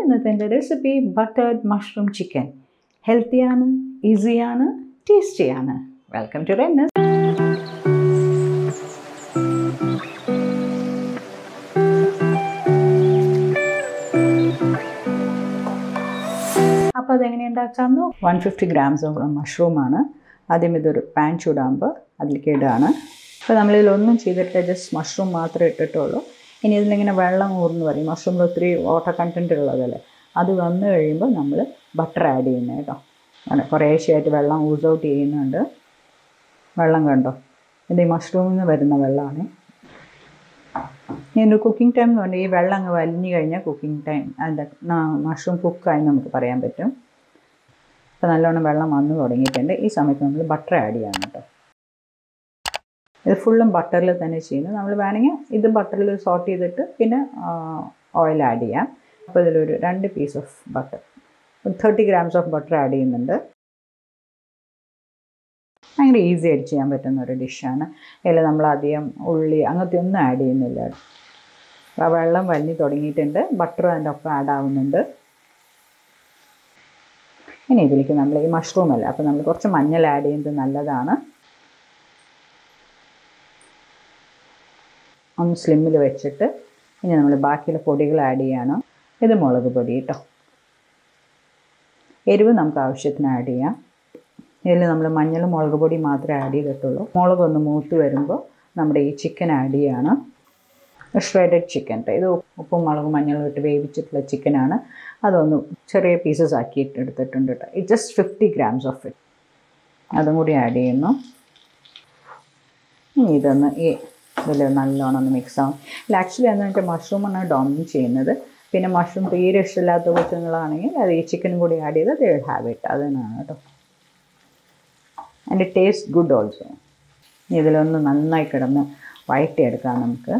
ഇന്നത്തെ എൻ്റെ recipe ബട്ടേഡ് mushroom chicken ഹെൽത്തിയാണ് ഈസിയാണ് ടേസ്റ്റിയാണ് വെൽക്കം ടു റെന്നസ് അപ്പോൾ അതെങ്ങനെ ഉണ്ടാക്കാമെന്ന് വൺ ഫിഫ്റ്റി ഗ്രാംസ് ഓഫ് മഷ്റൂമാണ് ആദ്യം ഇതൊരു പാൻ ചൂടാകുമ്പോൾ അതിലേക്ക് ഇടുകയാണ് അപ്പോൾ നമ്മളിതിലൊന്നും ചെയ്തിട്ട് ജസ്റ്റ് മഷ്റൂം മാത്രമേ ഇട്ടിട്ടുള്ളൂ ഇനി ഇതിലിങ്ങനെ വെള്ളം ഊർന്ന് പറയും മഷ്റൂമിൽ ഒത്തിരി വാട്ടർ കണ്ടൻറ്റ് ഉള്ളതല്ലേ അത് വന്നു കഴിയുമ്പോൾ നമ്മൾ ബട്ടർ ആഡ് ചെയ്യുന്നത് കേട്ടോ അങ്ങനെ കുറേശ്ശെയായിട്ട് വെള്ളം ഊസ് ഔട്ട് ചെയ്യുന്നുണ്ട് വെള്ളം കണ്ടോ ഇത് ഈ മഷ്റൂമിൽ നിന്ന് വരുന്ന വെള്ളമാണ് ഇനി കുക്കിംഗ് ടൈം എന്ന് പറഞ്ഞാൽ ഈ വെള്ളം അങ്ങ് വലിഞ്ഞു കഴിഞ്ഞാൽ കുക്കിംഗ് ടൈം അതിൻ്റെ മഷ്റൂം കുക്കായി നമുക്ക് പറയാൻ പറ്റും അപ്പോൾ നല്ലോണം വെള്ളം വന്നു തുടങ്ങിയിട്ടുണ്ട് ഈ സമയത്ത് നമ്മൾ ബട്ടർ ആഡ് ചെയ്യണം കേട്ടോ ഇത് ഫുള്ളും ബട്ടറിൽ തന്നെ ചെയ്യുന്നത് നമ്മൾ വേണമെങ്കിൽ ഇത് ബട്ടറിൽ സോട്ട് ചെയ്തിട്ട് പിന്നെ ഓയിൽ ആഡ് ചെയ്യാം അപ്പോൾ ഇതിലൊരു രണ്ട് piece of butter thirty grams of butter add ചെയ്യുന്നുണ്ട് ഭയങ്കര ഈസി ആയിട്ട് ചെയ്യാൻ പറ്റുന്ന ഒരു ഡിഷാണ് അതിൽ നമ്മൾ അധികം ഉള്ളി അങ്ങനത്തെ ഒന്നും ആഡ് ചെയ്യുന്നില്ല ആ വെള്ളം വലിഞ്ഞ് തുടങ്ങിയിട്ടുണ്ട് ബട്ടർ അതിൻ്റെ ഒപ്പം ആഡ് ആവുന്നുണ്ട് ഇനി ഇതിലേക്ക് നമ്മൾ ഈ മഷ്റൂം അല്ല അപ്പോൾ നമ്മൾ കുറച്ച് മഞ്ഞൾ ആഡ് ചെയ്യുന്നത് നല്ലതാണ് ഒന്ന് സ്ലിമ്മിൽ വെച്ചിട്ട് ഇനി നമ്മൾ ബാക്കിയുള്ള പൊടികൾ ആഡ് ചെയ്യണം ഇത് മുളക് പൊടി കേട്ടോ എരിവ് നമുക്ക് ആവശ്യത്തിന് ആഡ് ചെയ്യാം ഇതിൽ നമ്മൾ മഞ്ഞൾ മുളക് പൊടി മാത്രമേ ആഡ് ചെയ്തിട്ടുള്ളൂ മുളക് ഒന്ന് മൂത്ത് വരുമ്പോൾ നമ്മുടെ ഈ ചിക്കൻ ആഡ് ചെയ്യാണ് ഷ്രെഡഡ് ചിക്കൻ ഇത് ഉപ്പും മുളകും മഞ്ഞളും ഇട്ട് വേവിച്ചിട്ടുള്ള ചിക്കനാണ് അതൊന്ന് ചെറിയ പീസസ് ആക്കിയിട്ട് എടുത്തിട്ടുണ്ട് കേട്ടോ it just fifty grams of it അതും കൂടി ആഡ് ചെയ്യുന്നു ഇനി ഇതൊന്ന് ഈ ഇതിൽ നല്ലോണം ഒന്ന് മിക്സ് ആവും ഇല്ല ആക്ച്വലി എന്താ വെച്ചാൽ മഷ്റൂമാണ് ഡോമിനേറ്റ് ചെയ്യുന്നത് പിന്നെ മഷ്റൂം തീരെ ഇഷ്ടമില്ലാത്ത കൊച്ചുങ്ങളാണെങ്കിൽ അത് ഈ ചിക്കനും കൂടി ആഡ് ചെയ്ത് ദേ വിൽ ഹാവ് ഇറ്റ് അത് തന്നെയാണ് കേട്ടോ ആൻഡ് ടേസ്റ്റ് ഗുഡ് ഓൾസോ ഇതിലൊന്ന് നന്നായി കിടന്ന് വഴറ്റിയെടുക്കാം നമുക്ക്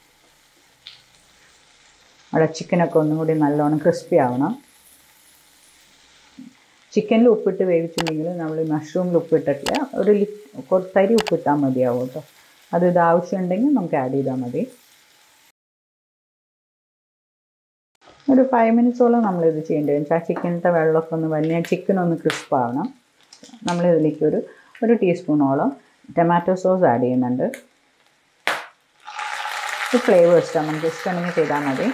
അവിടെ ചിക്കനൊക്കെ ഒന്നും കൂടി നല്ലോണം ക്രിസ്പി ആവണം ചിക്കനിൽ ഉപ്പിട്ട് വേവിച്ചിട്ടുണ്ടെങ്കിൽ നമ്മൾ മഷ്റൂമിൽ ഉപ്പിട്ടിട്ടില്ല ഒരു ലി തരി ഉപ്പിട്ടാൽ മതിയാവും കേട്ടോ അത് ഇത് ആവശ്യമുണ്ടെങ്കിൽ നമുക്ക് ആഡ് ചെയ്താൽ മതി ഒരു ഫൈവ് മിനിറ്റ്സോളം നമ്മളിത് ചെയ്യേണ്ടി വരും ആ ചിക്കനത്തെ വെള്ളമൊക്കെ ഒന്ന് വലിയ ചിക്കൻ ഒന്ന് ക്രിസ്പ് ആവണം നമ്മളിതിലേക്ക് ഒരു ഒരു ടീസ്പൂണോളം ടൊമാറ്റോ സോസ് ആഡ് ചെയ്യുന്നുണ്ട് ഇത് ഫ്ലേവർ ഇഷ്ടം നമുക്ക് ഇഷ്ടമുണ്ടെങ്കിൽ ചെയ്താൽ മതി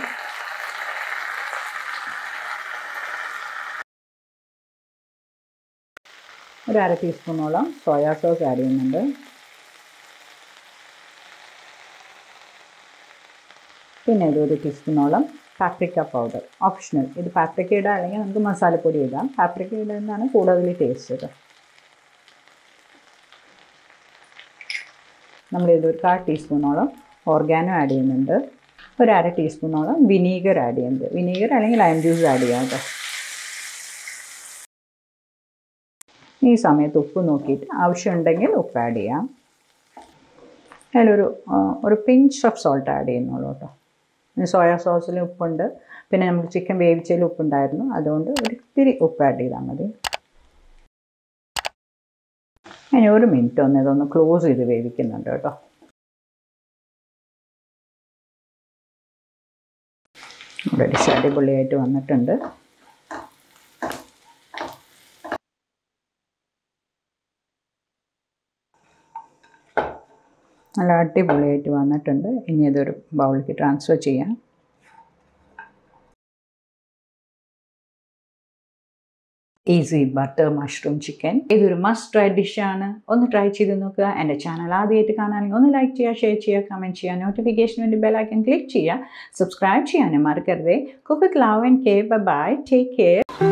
ഒരു അര ടീസ്പൂണോളം സോയാ സോസ് ആഡ് ചെയ്യുന്നുണ്ട് പിന്നെ ഇത് ഒരു ടീസ്പൂണോളം പാപ്രിക്ക പൗഡർ ഓപ്ഷണൽ ഇത് പാപ്രിക്ക ഇടാം അല്ലെങ്കിൽ നമുക്ക് മസാലപ്പൊടി ഇടാം പാപ്രിക്ക ഇടുന്നതാണ് കൂടുതൽ ടേസ്റ്റ് കേട്ടോ നമ്മളിത് ഒരു കാൽ ടീസ്പൂണോളം ഓർഗാനോ ആഡ് ചെയ്യുന്നുണ്ട് ഒരു അര ടീസ്പൂണോളം വിനീഗർ ആഡ് ചെയ്യുന്നുണ്ട് വിനീഗർ അല്ലെങ്കിൽ ലൈം ജ്യൂസ് ആഡ് ചെയ്യാം കേട്ടോ ഈ സമയത്ത് ഉപ്പ് നോക്കിയിട്ട് ആവശ്യമുണ്ടെങ്കിൽ ഉപ്പ് ആഡ് ചെയ്യാം അതിലൊരു ഒരു പിഞ്ച് ഓഫ് സോൾട്ട് ആഡ് ചെയ്യുന്നുള്ളൂ കേട്ടോ സോയാ സോസിൽ ഉപ്പുണ്ട് പിന്നെ നമുക്ക് ചിക്കൻ വേവിച്ചതിൽ ഉപ്പുണ്ടായിരുന്നു അതുകൊണ്ട് ഒരു ഇത്തിരി ഉപ്പ് ആഡ് ചെയ്താൽ മതി ഇനി ഒരു മിനിറ്റ് ഒന്ന് ഇതൊന്ന് ക്ലോസ് ചെയ്ത് വേവിക്കുന്നുണ്ട് കേട്ടോ നമ്മുടെ ഡിഷ് അടിപൊളിയായിട്ട് വന്നിട്ടുണ്ട് നല്ല അടിപൊളിയായിട്ട് വന്നിട്ടുണ്ട് ഇനി ഇതൊരു ബൗളിലേക്ക് ട്രാൻസ്ഫർ ചെയ്യാം ഈസി ബട്ടർ മഷ്റൂം ചിക്കൻ ഇതൊരു മസ്റ്റ് ട്രൈ ഡിഷാണ് ഒന്ന് ട്രൈ ചെയ്ത് നോക്കുക എൻ്റെ ചാനൽ ആദ്യമായിട്ട് കാണാനെങ്കിൽ ഒന്ന് ലൈക്ക് ചെയ്യുക ഷെയർ ചെയ്യുക കമൻറ്റ് ചെയ്യുക നോട്ടിഫിക്കേഷൻ വേണ്ടി ബെല്ലൈക്കൻ ക്ലിക്ക് ചെയ്യുക സബ്സ്ക്രൈബ് ചെയ്യാനും മറക്കരുതേ cook love and care bye take care